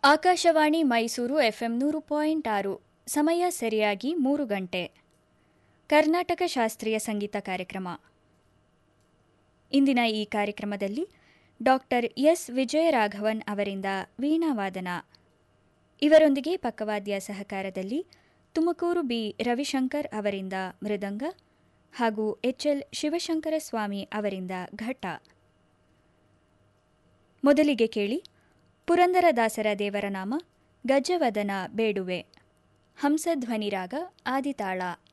Akashvani Mysuru FM ನೂರು point ಆರು ಸಮಯ ಸರಿಯಾಗಿ ಮೂರು ಗಂಟೆ ಕರ್ನಾಟಕ ಶಾಸ್ತ್ರೀಯ ಸಂಗೀತ ಕಾರ್ಯಕ್ರಮ ಇಂದಿನ ಈ ಕಾರ್ಯಕ್ರಮದಲ್ಲಿ ಡಾಕ್ಟರ್ ಎಸ್ ವಿಜಯರಾಘವನ್ ಅವರಿಂದ ವೀಣಾವಾದನ ಇವರೊಂದಿಗೆ ಪಕ್ಕವಾದ್ಯ ಸಹಕಾರದಲ್ಲಿ ತುಮಕೂರು ಬಿ ರವಿಶಂಕರ್ ಅವರಿಂದ ಮೃದಂಗ ಹಾಗೂ ಎಚ್ಎಲ್ ಶಿವಶಂಕರ ಸ್ವಾಮಿ ಅವರಿಂದ ಘಟ ಮೊದಲಿಗೆ ಕೇಳಿ ಪುರಂದರದಾಸರ ದೇವರ ನಾಮ ಗಜವದನ ಬೇಡುವೆ ಹಂಸಧ್ವನಿರಾಗ ಆದಿತಾಳ